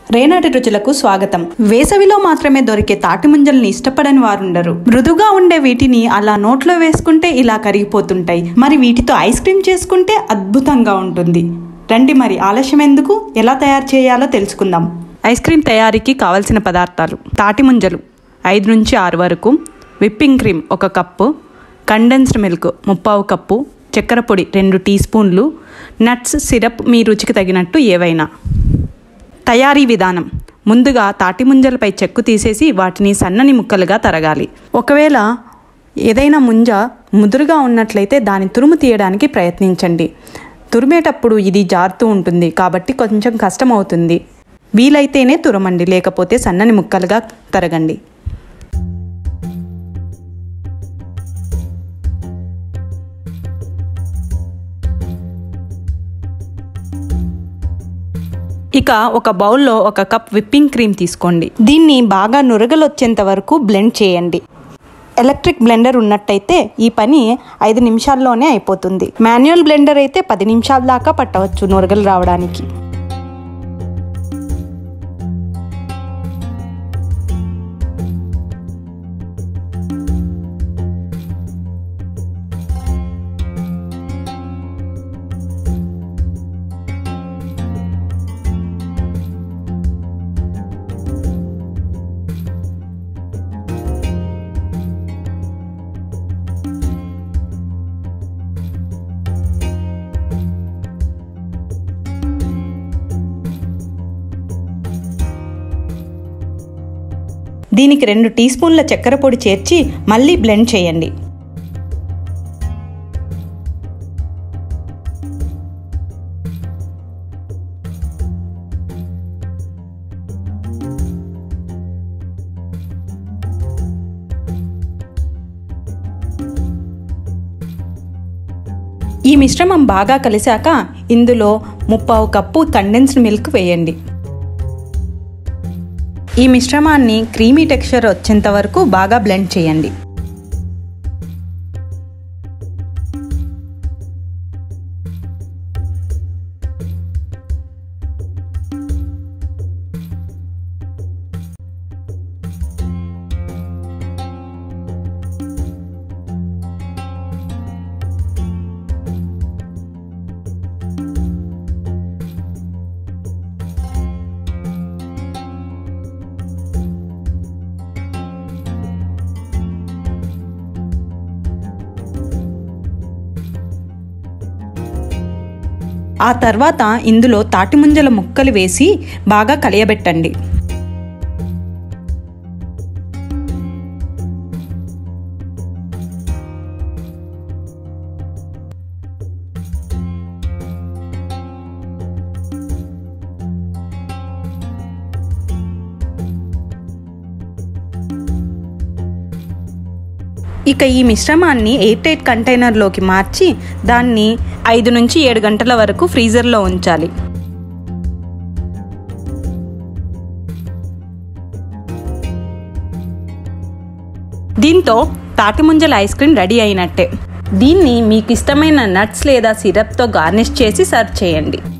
రేనాటి రుచులకు స్వాగతం వేసవిలో మాత్రమే దొరికే తాటి ముంజల్ని ఇష్టపడని వారుండరు మృదుగా ఉండే వీటిని అలా నోట్లో వేసుకుంటే ఇలా కరిగిపోతుంటాయి మరి వీటితో ఐస్ క్రీమ్ చేసుకుంటే అద్భుతంగా ఉంటుంది రండి మరి ఆలస్యం ఎందుకు ఎలా తయారు చేయాలో తెలుసుకుందాం ఐస్ క్రీమ్ తయారీకి కావలసిన పదార్థాలు తాటి ముంజలు ఐదు నుంచి ఆరు వరకు విప్పింగ్ క్రీమ్ ఒక కప్పు కండెన్స్డ్ మిల్క్ ముప్పావు కప్పు చక్కెర పొడి రెండు టీ స్పూన్లు నట్స్ సిరప్ మీ రుచికి తగినట్టు ఏవైనా తయారీ విధానం ముందుగా తాటి ముంజలపై చెక్కు తీసేసి వాటిని సన్నని ముక్కలుగా తరగాలి ఒకవేళ ఏదైనా ముంజ ముదురుగా ఉన్నట్లయితే దాని తురుము తీయడానికి ప్రయత్నించండి తురిమేటప్పుడు ఇది జారుతూ ఉంటుంది కాబట్టి కొంచెం కష్టం అవుతుంది వీలైతేనే తురమండి లేకపోతే సన్నని ముక్కలుగా తరగండి ఇక ఒక బౌల్లో ఒక కప్ విప్పింగ్ క్రీమ్ తీసుకోండి దీన్ని బాగా నురగలొచ్చేంత వరకు బ్లెండ్ చేయండి ఎలక్ట్రిక్ బ్లెండర్ ఉన్నట్టయితే ఈ పని ఐదు నిమిషాల్లోనే అయిపోతుంది మాన్యువల్ బ్లెండర్ అయితే పది నిమిషాల దాకా పట్టవచ్చు నురగలు రావడానికి దీనికి రెండు టీ స్పూన్ల చక్కెర పొడి చేర్చి మళ్ళీ బ్లెండ్ చేయండి ఈ మిశ్రమం బాగా కలిశాక ఇందులో ముప్పావు కప్పు కండెన్స్డ్ మిల్క్ వేయండి ఈ మిశ్రమాన్ని క్రీమీ టెక్స్చర్ వచ్చేంత వరకు బాగా బ్లెండ్ చేయండి ఆ తర్వాత ఇందులో తాటిముంజల ముక్కలు వేసి బాగా కలియబెట్టండి ఇక ఈ మిశ్రమాన్ని ఎయిర్ టైట్ కంటైనర్లోకి మార్చి దాన్ని ఐదు నుంచి ఏడు గంటల వరకు ఫ్రీజర్లో ఉంచాలి దీంతో తాటిముంజల ఐస్ క్రీమ్ రెడీ అయినట్టే దీన్ని మీకు ఇష్టమైన నట్స్ లేదా సిరప్తో గార్నిష్ చేసి సర్వ్ చేయండి